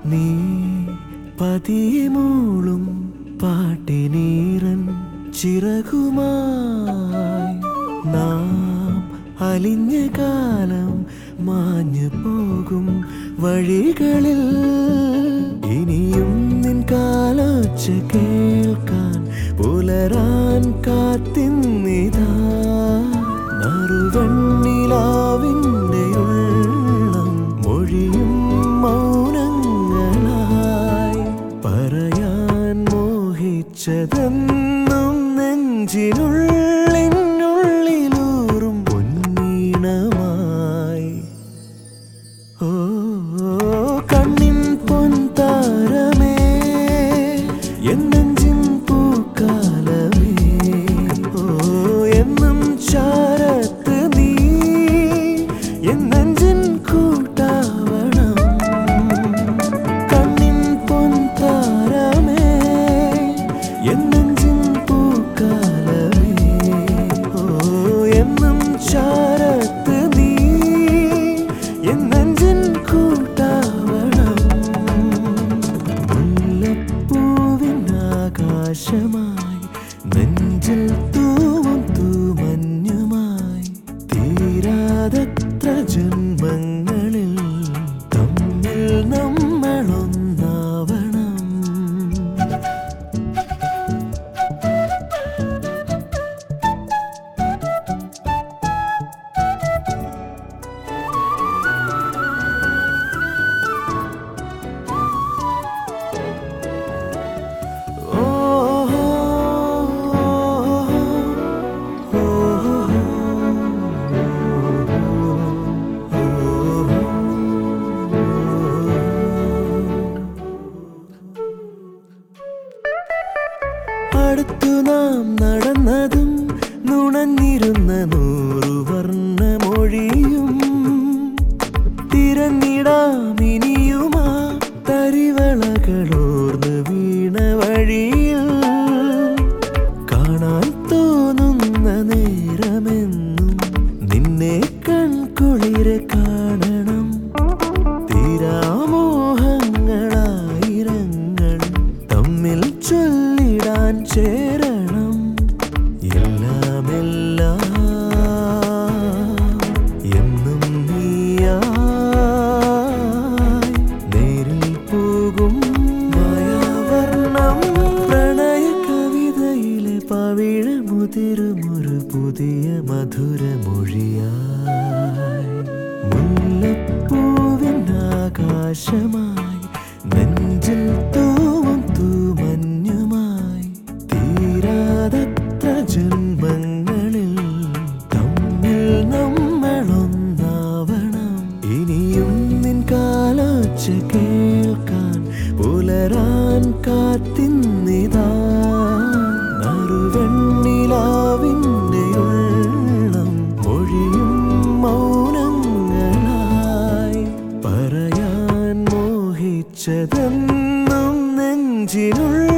നീ പതിയെ മൂളും പാട്ടിനീറൻ ചിറകുമായി നാം അലിഞ്ഞ കാലം മാഞ്ഞു പോകും വഴികളിൽ ഇനിയും നിൻ കാലൊച്ച കേൾക്കാൻ പുലരാൻ കാത്തിന്നിതാ നറുവെണ്ണിലാവിൻ്റെ ഉള്ളം മൊഴിയും മൗനങ്ങളായി പറയാൻ മോഹിച്ചതെന്നും നെഞ്ചിനുള്ളിനുള്ളിലൂറും പൊന്നീണമായി ഓ കണ്ണിൻ പൊൻതാരമേ എന്നെഞ്ചിൻ പൂക്കാലമേ ഓ എന്നും ചാരത്ത് നീ എന്നെഞ്ചിൻ കൂട്ടാവണം കണ്ണിൻ പൊൻതാരമേ എന്നെഞ്ചിൻ പൂക്കാലമേ ഓ എന്നും ചാരത്ത് നീ എന്നെഞ്ചിൻ കൂട്ടാവണം മുല്ലപ്പൂവിൻ ആകാശമായി നെഞ്ചിൽ തൂവും തൂമഞ്ഞുമായി തീരാതത്ര ജന്മങ്ങളിൽ തമ്മിൽ നമ്മളൊന്നാവണം അടുത്തു നാം നടന്നതും നുണഞ്ഞിരുന്ന നൂറു വർണ്ണമൊഴിയും തിരഞ്ഞിടാമിനിയുമാ തരിവളകളോർന്ന് വീണ വഴിയിൽ കാണാൻ തോന്നുന്ന നേരമെന്നും നിന്നെ കൺകുളിരെ കാണണം തീരാമോഹങ്ങളായിരങ്ങൾ തമ്മിൽ ചൊല്ലിടാൻ ചേരണം എല്ലാം എല്ലാം എന്നും നീയായി നേരിൽ പോകും മായാവർണ്ണം പ്രണയ കവിതയിലെ പവിഴമുതിരുമൊരു പുതിയ മധുരമൊഴിയായി മുല്ലപ്പൂവിൻ ആകാശമായി നെഞ്ചിൽ തൂവും തൂമഞ്ഞുമായി തീരാതത്ര ജന്മങ്ങളിൽ തമ്മിൽ നമ്മളൊന്നാവണം ഇനിയും നിൻ കാലോച്ച കേൾക്കാൻ പുലരാൻ കാത്തിന്നിതാ നറുവെണ്ണിലാവിൻ്റെ ഉള്ളം മൊഴിയും മൗനങ്ങളായി പറയാൻ മോഹിച്ചതെന്നും നെഞ്ചിനുള്ള